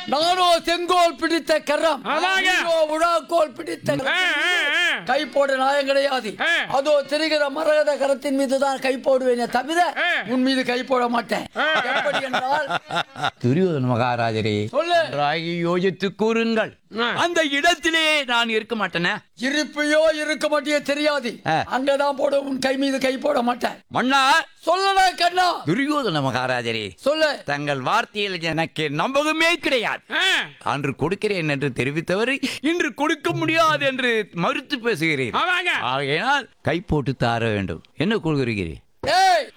நானோ செங்கோல் பிடித்த கரம் ஆமாங்க. நீயோ உழாக்கோல் பிடித்த கரம். ஆ, ஆ, ஆ. கை போட நாயம் கிடையாது ஆ. அதோ திரிகிற மரகத கரத்தின் மீது தான் கை போடுவேனே தவிர ஆ. உன் மீது கை போட மாட்டேன் எப்படி என்றால் துரியோதன மகாராஜரே சொல்லு நன்றாகி யோசித்து கூறுங்கள் ஆ. அந்த இடத்திலே நான் இருக்க மாட்டேனே இருப்பியோ இருக்க மாட்டியோ தெரியாது ஆ. அங்கதான் போட உன் கை மீது கை போட மாட்டேன் மன்னா சொல்லடா கண்ணா துரியோதன மகாராஜரே சொல்லு தங்கள் வார்த்தையில் எனக்கு நம்பகமே கிடையாது ஆ. அன்று கொடுக்கிறேன் என்று தெரிவித்தவர் இன்று கொடுக்க முடியாது என்று மறுத்து பேசுகிறேன் ஆமாங்க ஆகையினால் கை போட்டு தார வேண்டும் என்ன கொள்கிறீர்கள் ஏய்